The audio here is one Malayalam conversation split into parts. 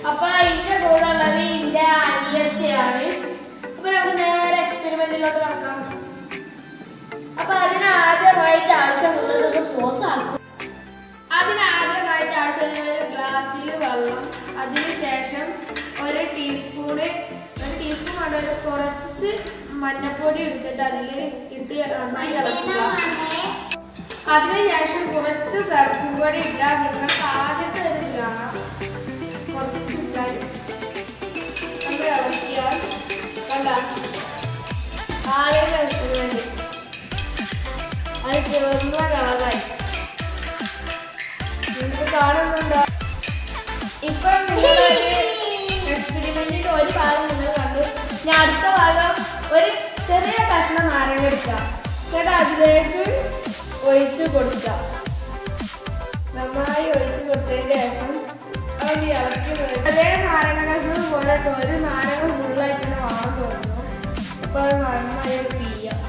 അപ്പൊ ഇതിന്റെ കൂടെ ഉള്ളത് ഇതിന്റെ അനിയത്തിയാണ് അപ്പൊ നമുക്ക് നേരെ എക്സ്പെരിമെന്റിലോട്ട് നടക്കാം അപ്പൊ അതിന് ആദ്യമായിട്ട് ആവശ്യമുള്ളത് പോസ് ആക്കും അതിന് ആദ്യമായിട്ട് ആവശ്യമുള്ള ഒരു ഗ്ലാസ്സിൽ വെള്ളം അതിനുശേഷം ഒരു ടീസ്പൂണ് ഒരു ടീസ്പൂൺ വേണ്ട ഒരു കുറച്ച് മഞ്ഞപ്പൊടി എടുത്തിട്ട് അതിൽ ഇട്ട് നന്നായി ഇളക്കുക അതിനുശേഷം കുറച്ച് സർഫും കൂടി ഇട്ടാൽ നിങ്ങൾക്ക് ആദ്യത്തെ ഒരു ഇത് കാണാം കുറച്ച് ഇട്ടാൽ നമ്മൾ ഇളക്കിയാൽ കണ്ട ആദ്യത്തെ എക്സ്പെരിമെന്റ് അത് ചേർന്ന കളറായി നിങ്ങൾക്ക് കാണുന്നുണ്ടോ ഇപ്പൊ നിങ്ങളൊരു എക്സ്പെരിമെന്റിന്റെ ഒരു ഭാഗം നിങ്ങൾ കണ്ടു ഞാൻ അടുത്ത ഭാഗം ഒരു ചെറിയ കഷ്ണം നാരങ്ങ എടുക്കാം എന്നിട്ട് അതിലേക്ക് ഒഴിച്ച് കൊടുക്കാം നന്നായി ഒഴിച്ച് കൊടുത്തതിന് ശേഷം അത് ഇളക്കി വരും. അതേ നാരങ്ങ കഷ്ണം പോലെ ഒരു നാരങ്ങ ഫുള്ളായിട്ട് തന്നെ വാങ്ങാൻ തോന്നുന്നു അപ്പൊ അത് നന്നായി ഒരു പിയ്യാം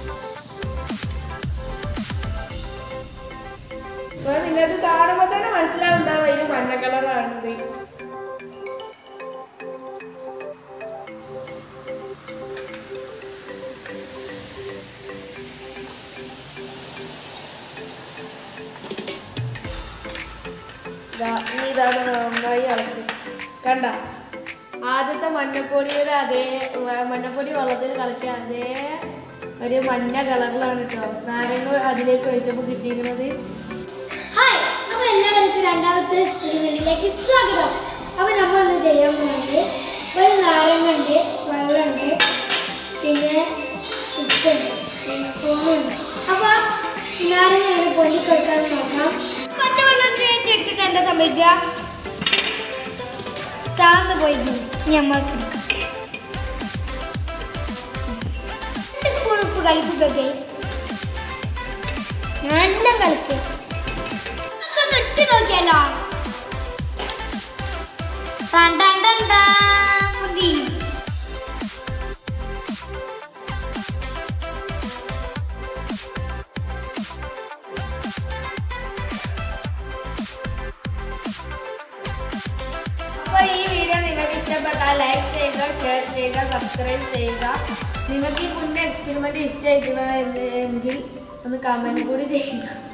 അപ്പൊ നിങ്ങൾക്ക് കാണുമ്പോ തന്നെ മനസ്സിലാവുണ്ടാവും അതിന് മഞ്ഞ കളറാണത് ദാ, ഇനി ഇതാണ് നന്നായി ഇളക്കി കണ്ട ആദ്യത്തെ മഞ്ഞപ്പൊടിയുടെ അതേ വ- മഞ്ഞപ്പൊടി വെള്ളത്തിൽ കളിച്ച അതേ ഒരു മഞ്ഞ കളറിലാണ് കേട്ടോ നാരങ്ങ അതിലേക്ക് ഒഴിച്ചപ്പോൾ കിട്ടിയിരിക്കുന്നത് ഹായ് അപ്പൊ എല്ലാവർക്കും രണ്ടാമത്തെ എക്സ്പെരിമെന്റിലേക്ക് സ്വാഗതം അപ്പൊ നമ്മൾ ഇന്ന് ചെയ്യാൻ പോകുന്നത് ഒരു നാരങ്ങുണ്ട് വെള്ളമുണ്ട് പിന്നെ ഉപ്പുണ്ട് സ്പൂണുണ്ട് അപ്പൊ നാരങ്ങ ഇങ്ങനെ പൊന്നിക്കൊടുക്കാൻ നോക്കാം പച്ചവെള്ളത്തിലേക്ക് ഇട്ടിട്ട് എന്താ സംഭവിക്കുക താന്ന് പോയി ഞമ്മൾക്ക് രണ്ട് സ്പൂൺ ഉപ്പ് കളിക്കുക ഗൈസ് നല്ല കളിക്കുക ഒക്കെ ഇട്ട് നോക്കിയാലോ ടൻ ടൻ ടൻ ടൻ. മതി. അപ്പൊ ഈ വീഡിയോ നിങ്ങൾക്ക് ഇഷ്ടപ്പെട്ടാൽ ലൈക്ക് ചെയ്യുക ഷെയർ ചെയ്യുക സബ്സ്ക്രൈബ് ചെയ്യുക നിങ്ങൾക്ക് ഈ കുഞ്ഞ് എക്സ്പെരിമെന്റ് ഇഷ്ടമായിരിക്കണോ എന്ന് എങ്കിൽ ഒന്ന് കമന്റ് കൂടി ചെയ്യുക